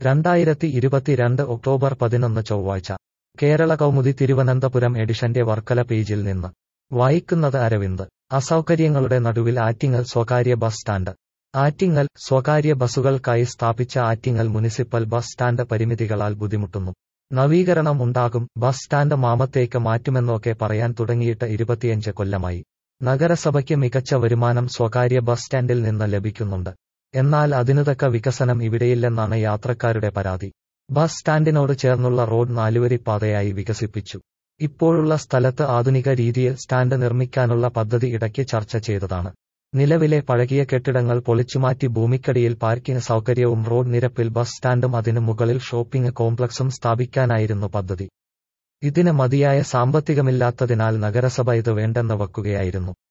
രണ്ടായിരത്തി ഇരുപത്തിരണ്ട് ഒക്ടോബർ പതിനൊന്ന് ചൊവ്വാഴ്ച കേരള കൗമുദി തിരുവനന്തപുരം എഡിഷന്റെ വർക്കല പേജിൽ നിന്ന് വായിക്കുന്നത് അരവിന്ദ് അസൗകര്യങ്ങളുടെ നടുവിൽ ആറ്റിങ്ങൽ സ്വകാര്യ ബസ് സ്റ്റാൻഡ് ആറ്റിങ്ങൽ സ്വകാര്യ ബസുകൾക്കായി സ്ഥാപിച്ച ആറ്റിങ്ങൽ മുനിസിപ്പൽ ബസ് സ്റ്റാൻഡ് പരിമിതികളാൽ ബുദ്ധിമുട്ടുന്നു നവീകരണം ഉണ്ടാകും ബസ് സ്റ്റാൻഡ് മാമത്തേക്ക് മാറ്റുമെന്നൊക്കെ പറയാൻ തുടങ്ങിയിട്ട് ഇരുപത്തിയഞ്ച് കൊല്ലമായി നഗരസഭയ്ക്ക് മികച്ച വരുമാനം സ്വകാര്യ ബസ് സ്റ്റാൻഡിൽ നിന്ന് ലഭിക്കുന്നുണ്ട് എന്നാൽ അതിനുതക്ക വികസനം ഇവിടെയില്ലെന്നാണ് യാത്രക്കാരുടെ പരാതി ബസ് സ്റ്റാൻഡിനോട് ചേർന്നുള്ള റോഡ് നാലുവരിപ്പാതയായി വികസിപ്പിച്ചു ഇപ്പോഴുള്ള സ്ഥലത്ത് ആധുനിക രീതിയിൽ സ്റ്റാൻഡ് നിർമ്മിക്കാനുള്ള പദ്ധതി ഇടയ്ക്ക് ചർച്ച ചെയ്തതാണ് നിലവിലെ പഴകിയ കെട്ടിടങ്ങൾ പൊളിച്ചുമാറ്റി ഭൂമിക്കടിയിൽ പാർക്കിംഗ് സൗകര്യവും റോഡ് നിരപ്പിൽ ബസ് സ്റ്റാൻഡും അതിനു മുകളിൽ ഷോപ്പിംഗ് കോംപ്ലക്സും സ്ഥാപിക്കാനായിരുന്നു പദ്ധതി ഇതിന് മതിയായ സാമ്പത്തികമില്ലാത്തതിനാൽ നഗരസഭ ഇത് വേണ്ടെന്ന് വയ്ക്കുകയായിരുന്നു